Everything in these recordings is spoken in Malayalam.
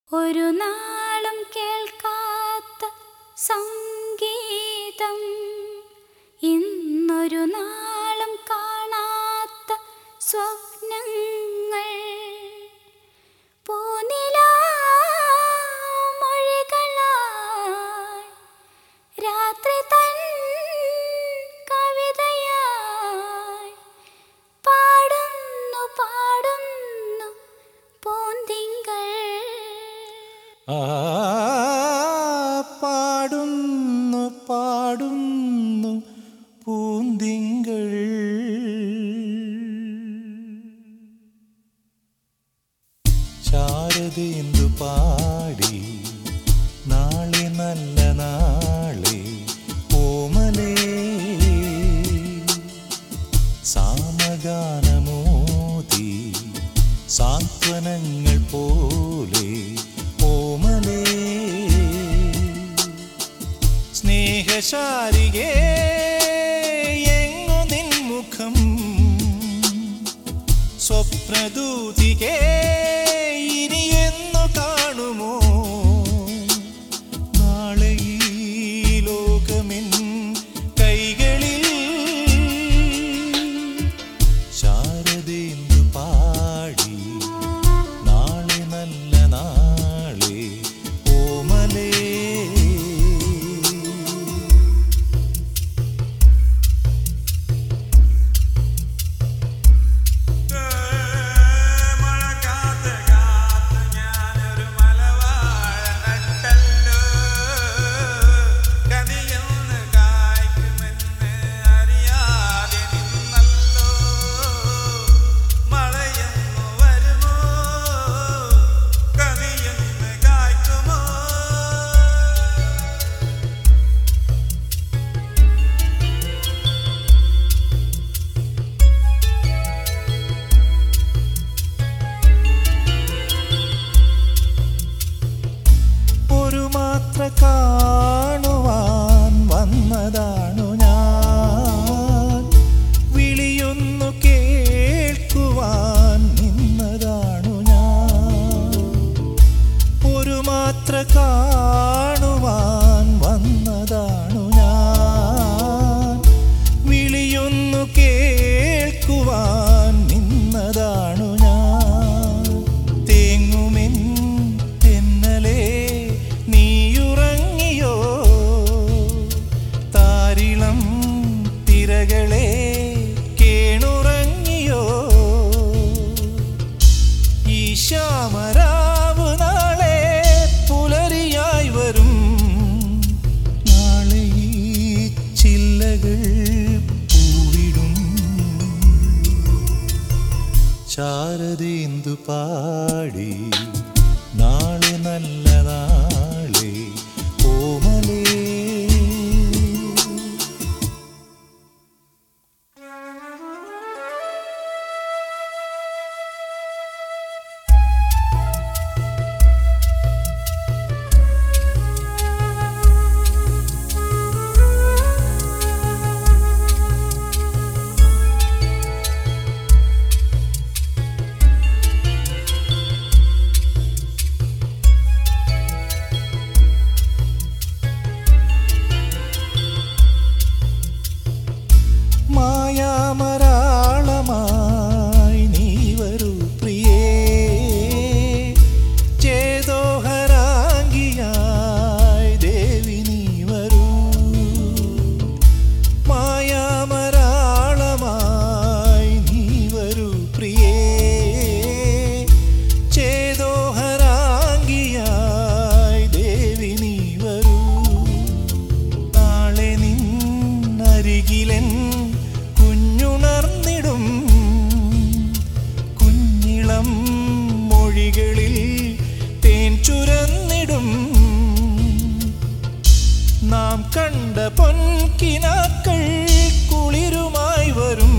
ഒരു നാളും കേൾക്കാത്ത സംഗീതം ഇന്നൊരു നാളും കാണാത്ത സ്വപ്നങ്ങൾ പൂനിലാമൊഴികളായി രാത്രി തൻ കവിതയായി പാടുന്നു പാടുന്നു പൂന്തിങ്കൾ ആ പാടുന്നു പാടുന്നു പൂന്തിങ്കൾ ശാരദേന്ദു പാടി നാളെ നല്ല നാളെ ഓമലേ സാമഗാനമോതി സാന്ത്വനങ്ങൾ പോലെ ഓമലേ സ്നേഹശാരികേ എങ്ങു നിൻ മുഖം സ്വപ്നദൂതികേ ഇനി എന്നു കാണുമോ നാളെ ഈ ലോകമിൻ കൈകളിൽ ശാരദേന്ദു പാടി നാളെ നല്ല നാളെ ഓമലേ മഴ കാത്ത് കാത്ത് ഞാനൊരു മലവാഴ നട്ടല്ലോ കനിയെന്ന് കായ്ക്കുമെന്ന് അറിയാതെ നിന്നല്ലോ മഴയെന്നു വരുമോ കനിയെന്ന് കായ്ക്കുമോ ഒരു മാത്ര കാണുവാൻ വന്നതാണു ഞാൻ വിളിയൊന്നു കേൾക്കുവാൻ നിന്നതാണു ഞാൻ ഒരു മാത്ര കാണുവാൻ വന്നതാണു ഞാൻ വിളിയൊന്നു കേൾക്കുവാൻ നിന്നതാണു ഞാൻ തേങ്ങുമെൻ തെന്നലേ നീയുറങ്ങിയോ താരിളം തിരകളെ കേണുറങ്ങിയോ ഈ ശ്യാമരാവ് നാളെ പുലരിയായി വരും നാളെ ഈ ചില്ലകൾ പൂവിടും ശാരദേന്ദു പാടി നാളെ നല്ല നാളെ ഓമലേ മായാമരാളമായി നീ വരൂ പ്രിയേ ചേതോഹരാംഗിയായി ദേവി നീ വരൂ മായാമരാളമായി നീ വരൂ പ്രിയേ ചേതോഹരാംഗിയായി ദേവി നീ വരൂ നാളെ നിന്നരികിലൻ കുഞ്ഞുണർന്നിടും കുഞ്ഞിളം മൊഴികളിൽ തേൻ ചുരന്നിടും നാം കണ്ട പൊൻകിനാക്കൾ കുളിരുമായി വരും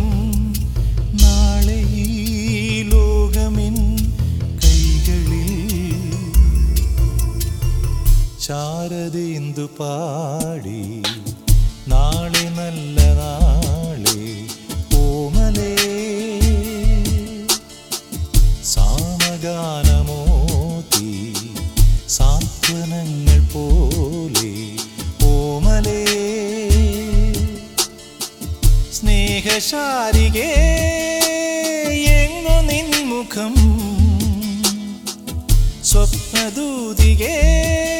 നാളെ ഈ ലോകമിൻ കൈകളിൽ ശാരദേന്ദു പാടി നാളെ നല്ല നാളെ ഓമലേ സാമഗാനമോതി സാന്ത്വനങ്ങൾ പോലെ ഓമലേ സ്നേഹശാരികേ എങ്ങു നിൻമുഖം സ്വപ്നദൂതികേ